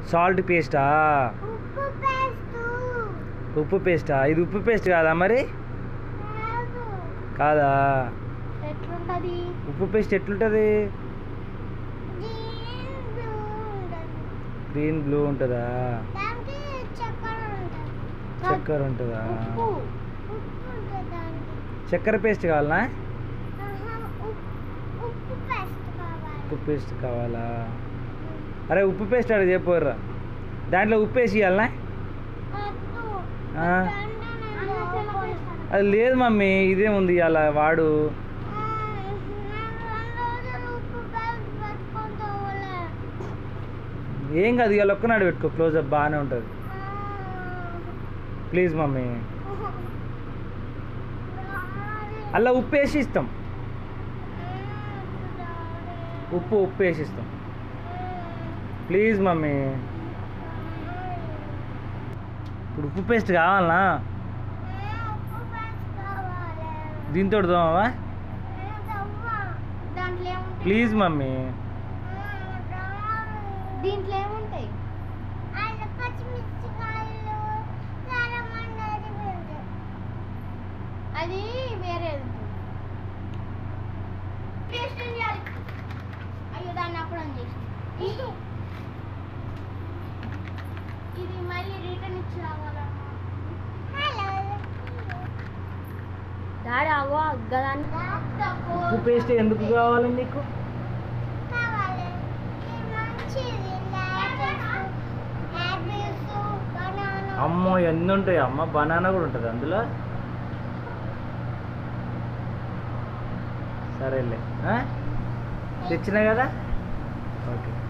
Salt పేస్టా ఉప్పు paste ఉప్పు పేస్టా ఇది ఉప్పు పేస్ట్ కాదా మరి కాదు కాదా ఎట్లుంటది ఉప్పు పేస్ట్ ఎట్లుంటుంది గ్రీన్ బ్లూ ఉంటది గ్రీన్ బ్లూ ఉంటుందా దానికి చక్కెర ఉంటది చక్కెర ఉంటుందా ఉప్పు ఉప్పు ఉంటది దానికి చక్కెర పేస్ట్ కావాలనా ఆహా, ఉప్- ఉప్పు పేస్ట్ కావాలి ఉప్పు పేస్ట్ కావాలా అరే ఉప్పు పేస్ట్ అక్కడ చెప్పర్రా దాంట్లో ఉప్పు వేసి ఇవ్వాలనా వద్దు. ఆ. వద్దంటే నేను లోపలికి అది లేదు మమ్మీ ఇదే ఉంది అలా వాడు ఆ, నేను రెండు రోజులు ఉప్పు పేస్ట్ పెట్టుకొని తోవలే. ఏం కాదు ఇవాళ ఒక్కనాడు పెట్టుకో క్లోజప్ బాగానే ఉంటుంది ఆ. ప్లీజ్ మమ్మీ అలా ఉప్పు వేసి ఇస్తాం ఉప్పు ఉప్పు వేసి ఇస్తాం ప్లీజ్ మమ్మీ ఇప్పుడు ఉప్పు పేస్ట్ కావాలనా దీంతో తోమవా దాంట్లో ఏముంటాయి ప్లీజ్ మమ్మీ దీంట్లో ఏముంటాయి అల్లం పచ్చిమిర్చికాయలు కారం అన్నది ఉంటుంది అది వేరే టేస్ట్ చేయాలి అయ్యో దాన్ని అప్పుడు చేసి ఇది మళ్ళీ రిటర్న్ ఇచ్చి రావాలమ్మా హలో డాడీ అగో అగ్గదాన్ని ఉప్పు పేస్ట్ ఎందుకు కావాలి నీకు కావాలి ఇది మంచిది యాపిల్స్ బనానా అమ్మో ఎన్ని ఉంటాయి అమ్మ బనానా కూడా ఉంటుంది అందులో సరేలే ఆ? తెచ్చినా కదా ఓకే